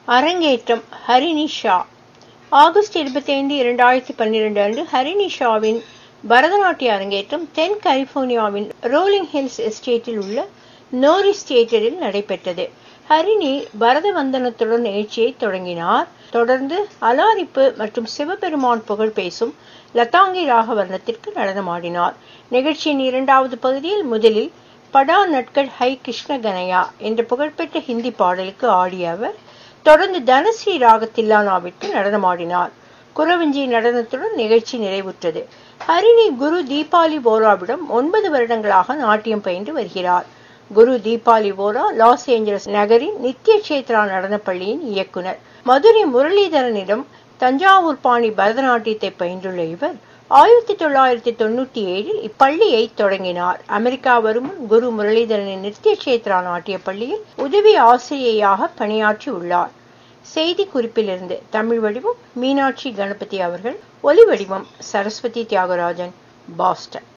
அரங்கேற்றம் ஹரிணி ஷா ஆகஸ்ட் இருபத்தைந்து இரண்டாயிரத்தி பன்னிரண்டு அன்று ஹரிணி ஷாவின் பரதநாட்டிய அரங்கேற்றம் தென் கலிபோர்னியாவின் ரோலிங் ஹில்ஸ் எஸ்டேட்டில் உள்ள நோரிஸ் தியேட்டரில் நடைபெற்றது ஹரிணி பரத வந்தனத்துடன் நிகழ்ச்சியை தொடங்கினார் தொடர்ந்து அலாரிப்பு மற்றும் சிவபெருமான் புகழ் பேசும் லதாங்கி ராகவர்ணத்திற்கு நடனமாடினார் நிகழ்ச்சியின் இரண்டாவது பகுதியில் முதலில் படா நட்கட் ஹை கிருஷ்ண கனையா என்ற புகழ்பெற்ற ஹிந்தி பாடலுக்கு ஆடிய அவர் தொடர்ந்து தனஸ்ரீ ராக தில்லானாவிற்கு நடனமாடினார் குறவஞ்சி நடனத்துடன் நிகழ்ச்சி நிறைவுற்றது ஹரிணி குரு தீபாலி போராவிடம் ஒன்பது வருடங்களாக நாட்டியம் பயின்று வருகிறார் குரு தீபாலி போரா லாஸ் ஏஞ்சலஸ் நகரின் நித்திய சேத்ரா நடனப்பள்ளியின் இயக்குனர் மதுரை முரளிதரனிடம் தஞ்சாவூர் பாணி பரதநாட்டியத்தை பயின்றுள்ள இவர் ஆயிரத்தி தொள்ளாயிரத்தி தொண்ணூத்தி ஏழில் இப்பள்ளியை தொடங்கினார் அமெரிக்கா வரும் குரு முரளிதரனின் நித்திய சேத்ரா நாட்டிய பள்ளியில் உதவி ஆசிரியையாக பணியாற்றி உள்ளார் செய்தி குறிப்பிலிருந்து தமிழ் வடிவம் மீனாட்சி கணபதி அவர்கள் ஒலி வடிவம் சரஸ்வதி தியாகராஜன் பாஸ்டன்